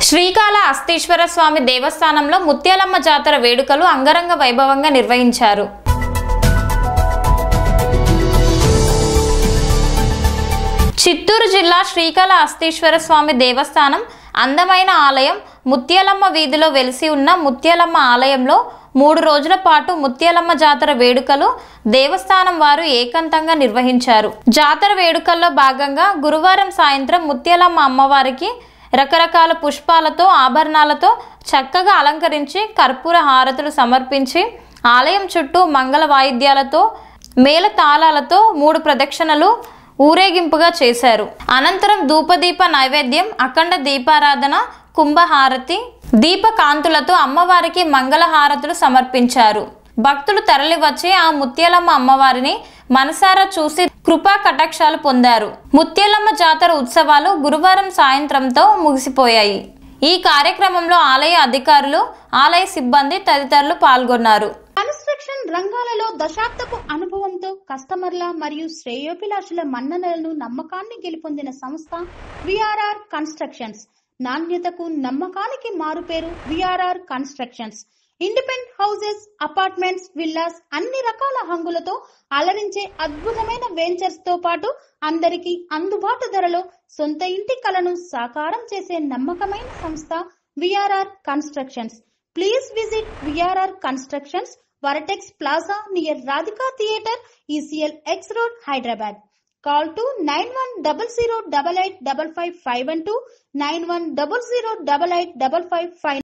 శ్రీకాళ అస్తీశ్వర స్వామి దేవస్థానంలో ముత్యాలమ్మ జాతర వేడుకలు అంగరంగ వైభవంగా నిర్వహించారు చిత్తూరు జిల్లా శ్రీకాళ అస్తీశ్వర స్వామి దేవస్థానం అందమైన ఆలయం ముత్యాలమ్మ వీధిలో వెలిసి ఉన్న ముత్యాలమ్మ ఆలయంలో మూడు రోజుల పాటు ముత్యాలమ్మ జాతర వేడుకలు దేవస్థానం వారు ఏకాంతంగా నిర్వహించారు జాతర వేడుకల్లో భాగంగా గురువారం సాయంత్రం ముత్యాలమ్మ అమ్మవారికి రకరకాల పుష్పాలతో ఆభరణాలతో చక్కగా అలంకరించి కర్పూర హారతులు సమర్పించి ఆలయం చుట్టూ మంగళ వాయిద్యాలతో మేళ తాళాలతో మూడు ప్రదక్షిణలు ఊరేగింపుగా చేశారు అనంతరం ధూపదీప నైవేద్యం అఖండ దీపారాధన కుంభహారతి దీపకాంతులతో అమ్మవారికి మంగళహారతులు సమర్పించారు భక్తులు తరలివచ్చి ఆ ముత్యాలమ్మ అమ్మవారిని మనసారా చూసి కృపా కటాక్షాలు పొందారు ముత్యాలమ్మ జాతర ఉత్సవాలు గురువారం సాయంత్రంతో ముగిసిపోయాయి ఈ కార్యక్రమంలో ఆలయ అధికారులు ఆలయ సిబ్బంది తదితరులు పాల్గొన్నారు కన్స్ట్రక్షన్ రంగాలలో దశాబ్దపు అనుభవంతో కస్టమర్ల మరియు శ్రేయోభిలాషుల మన్ననలను నమ్మకాన్ని గెలుపొందిన సంస్థ విఆర్ఆర్ కన్స్ట్రక్షన్స్ నాణ్యతకు నమ్మకానికి మారుపేరు VRR constructions independent houses apartments villas అన్ని రకాల హంగులతో అలరించే అద్భుతమైన వెంచర్స్ తో పాటు అందరికీ అందుబాటు ధరలో సొంత ఇంటి కలను సాకారం చేసే నమ్మకమైన సంస్థ VRR constructions please visit VRR constructions Vertex plaza near Radhika theatre ECL X road Hyderabad call two nine one double zero double eight double five five one two nine one double zero double eight double five five